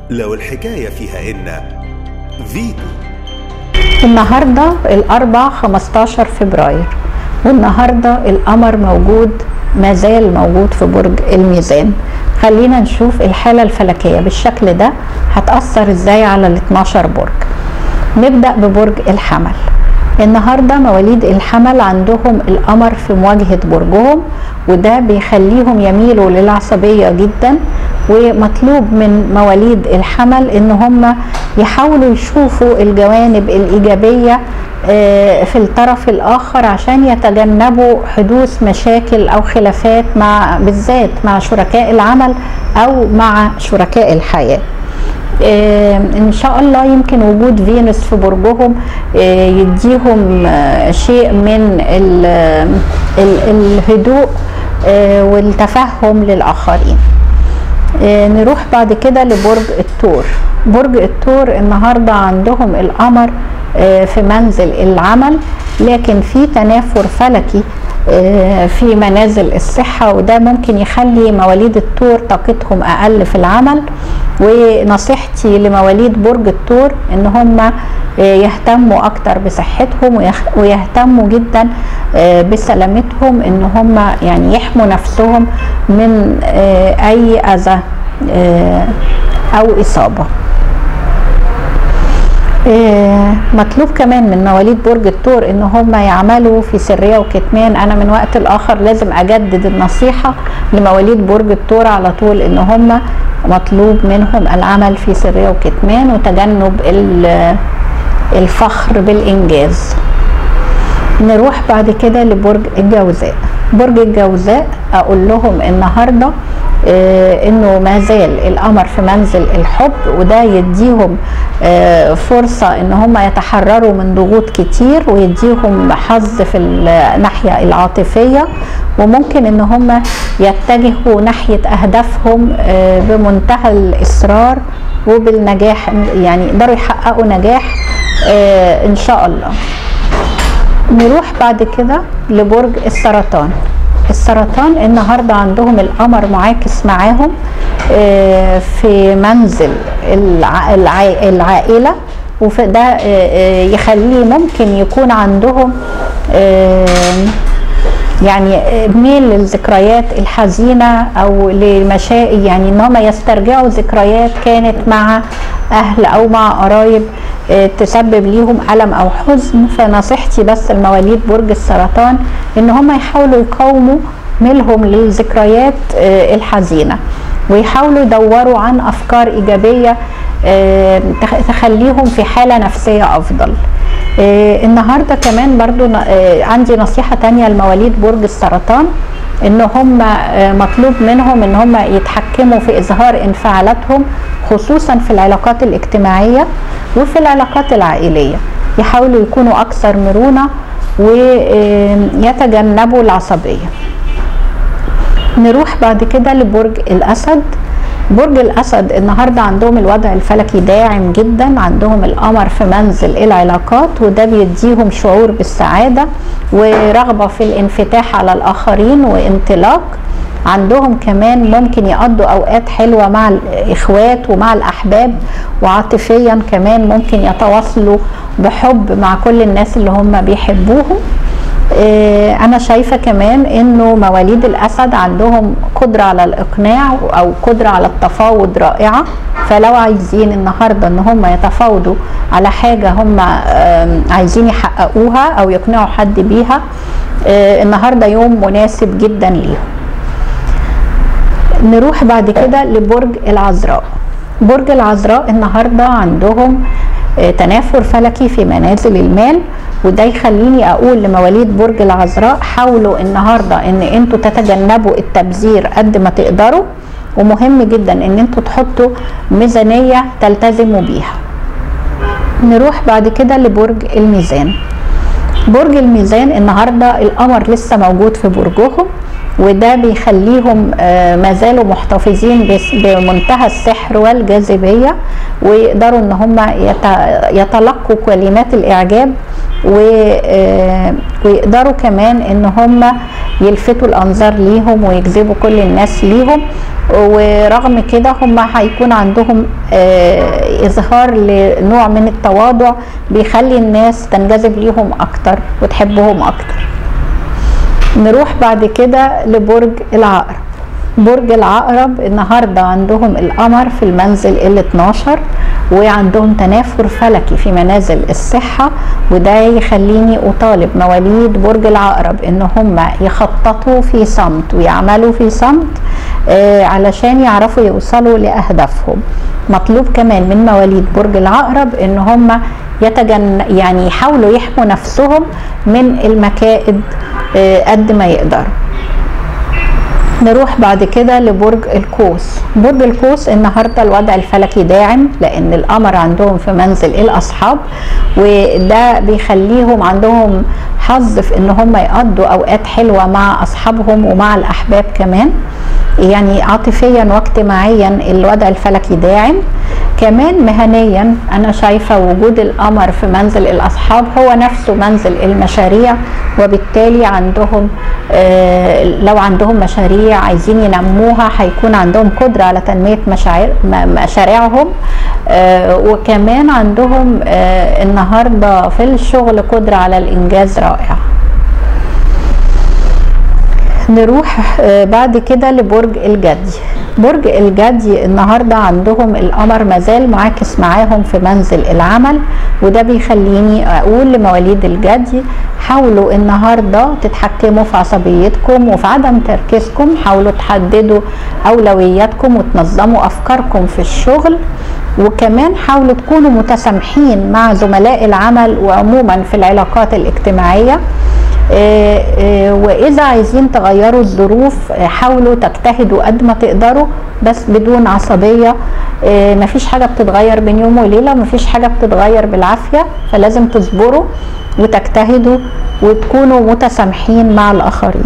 لو الحكاية فيها إن فيتو النهاردة الأربع 15 فبراير والنهاردة القمر موجود ما زال موجود في برج الميزان خلينا نشوف الحالة الفلكية بالشكل ده هتأثر ازاي على ال 12 برج نبدأ ببرج الحمل النهاردة مواليد الحمل عندهم القمر في مواجهة برجهم وده بيخليهم يميلوا للعصبية جدا ومطلوب من مواليد الحمل ان هم يحاولوا يشوفوا الجوانب الإيجابية في الطرف الآخر عشان يتجنبوا حدوث مشاكل أو خلافات مع بالذات مع شركاء العمل أو مع شركاء الحياة ان شاء الله يمكن وجود فينوس في برجهم يديهم شيء من ال ال الهدوء والتفهم للاخرين نروح بعد كده لبرج الثور برج الثور النهارده عندهم القمر في منزل العمل لكن في تنافر فلكي في منازل الصحة وده ممكن يخلي مواليد الثور طاقتهم أقل في العمل ونصيحتي لمواليد برج الثور إن هم يهتموا أكتر بصحتهم ويهتموا جدا بسلامتهم إن هم يعني يحموا نفسهم من أي أذى أو إصابة مطلوب كمان من مواليد برج الثور ان هم يعملوا في سريه وكتمان انا من وقت لاخر لازم اجدد النصيحه لمواليد برج الثور على طول ان هم مطلوب منهم العمل في سريه وكتمان وتجنب الفخر بالانجاز نروح بعد كده لبرج الجوزاء برج الجوزاء اقول لهم النهارده آه انه ما زال القمر في منزل الحب وده يديهم آه فرصة ان هم يتحرروا من ضغوط كتير ويديهم حظ في الناحية العاطفية وممكن ان هم يتجهوا ناحية اهدافهم آه بمنتهى الاصرار وبالنجاح يعني يقدروا يحققوا نجاح ان شاء الله نروح بعد كده لبرج السرطان السرطان النهارده عندهم القمر معاكس معاهم في منزل العائله وده يخليه ممكن يكون عندهم يعني ميل للذكريات الحزينه او لمشا يعني ان هم يسترجعوا ذكريات كانت مع اهل او مع قرايب تسبب ليهم الم او حزن فنصيحتي بس لمواليد برج السرطان ان هم يحاولوا يقاوموا ميلهم للذكريات الحزينه ويحاولوا يدوروا عن افكار ايجابيه تخليهم في حاله نفسيه افضل النهارده كمان برضو عندي نصيحه تانية لمواليد برج السرطان ان هم مطلوب منهم ان هم يتحكموا في اظهار انفعالاتهم خصوصا في العلاقات الاجتماعيه وفي العلاقات العائليه يحاولوا يكونوا اكثر مرونه ويتجنبوا العصبيه نروح بعد كده لبرج الاسد برج الاسد النهارده عندهم الوضع الفلكي داعم جدا عندهم القمر في منزل العلاقات وده بيديهم شعور بالسعاده ورغبه في الانفتاح على الاخرين وانطلاق عندهم كمان ممكن يقضوا اوقات حلوه مع الاخوات ومع الاحباب وعاطفيا كمان ممكن يتواصلوا بحب مع كل الناس اللي هم بيحبوهم انا شايفه كمان انه مواليد الاسد عندهم قدره على الاقناع او قدره على التفاوض رائعه فلو عايزين النهارده ان هم يتفاوضوا على حاجه هم عايزين يحققوها او يقنعوا حد بيها النهارده يوم مناسب جدا ليهم نروح بعد كده لبرج العذراء برج العذراء النهارده عندهم تنافر فلكي في منازل المال وده يخليني اقول لمواليد برج العذراء حاولوا النهارده ان انتوا تتجنبوا التبذير قد ما تقدروا ومهم جدا ان انتوا تحطوا ميزانيه تلتزموا بيها نروح بعد كده لبرج الميزان برج الميزان النهارده القمر لسه موجود في برجهم وده بيخليهم ما زالوا محتفظين بمنتهى السحر والجاذبيه ويقدروا ان هم يتلقوا كلمات الاعجاب ويقدروا كمان ان هم يلفتوا الانظار ليهم ويجذبوا كل الناس ليهم ورغم كده هم هيكون عندهم اظهار لنوع من التواضع بيخلي الناس تنجذب ليهم اكتر وتحبهم اكتر نروح بعد كده لبرج العقرب برج العقرب النهارده عندهم القمر في المنزل ال 12 وعندهم تنافر فلكي في منازل الصحة وده يخليني أطالب مواليد برج العقرب إن هم يخططوا في صمت ويعملوا في صمت آه علشان يعرفوا يوصلوا لأهدافهم مطلوب كمان من مواليد برج العقرب إن هم يتجن يعني يحاولوا يحموا نفسهم من المكائد آه قد ما يقدروا نروح بعد كده لبرج القوس برج القوس النهارده الوضع الفلكي داعم لان القمر عندهم في منزل الاصحاب وده بيخليهم عندهم حظ في ان هم يقضوا اوقات حلوه مع اصحابهم ومع الاحباب كمان يعني عاطفيا واجتماعيا الوضع الفلكي داعم كمان مهنيا انا شايفه وجود القمر في منزل الاصحاب هو نفسه منزل المشاريع وبالتالي عندهم آه لو عندهم مشاريع عايزين ينموها هيكون عندهم قدره على تنميه مشاعر مشاريعهم آه وكمان عندهم آه النهارده في الشغل قدره على الانجاز رائع نروح بعد كده لبرج الجدي برج الجدي النهارده عندهم القمر مازال معاكس معاهم في منزل العمل وده بيخليني اقول لمواليد الجدي حاولوا النهارده تتحكموا في عصبيتكم وفي عدم تركيزكم حاولوا تحددوا اولوياتكم وتنظموا افكاركم في الشغل وكمان حاولوا تكونوا متسامحين مع زملاء العمل وعموما في العلاقات الاجتماعيه واذا عايزين تغيروا الظروف حاولوا تجتهدوا قد ما تقدروا بس بدون عصبيه مفيش حاجه بتتغير بين يوم وليله مفيش حاجه بتتغير بالعافيه فلازم تصبروا وتجتهدوا وتكونوا متسامحين مع الاخرين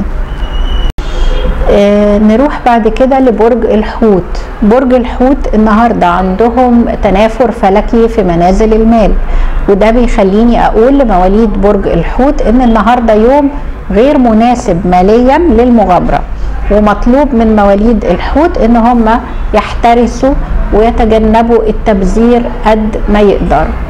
نروح بعد كده لبرج الحوت برج الحوت النهارده عندهم تنافر فلكي في منازل المال وده بيخليني اقول لمواليد برج الحوت ان النهارده يوم غير مناسب ماليا للمغامره ومطلوب من مواليد الحوت ان هم يحترسوا ويتجنبوا التبذير قد ما يقدروا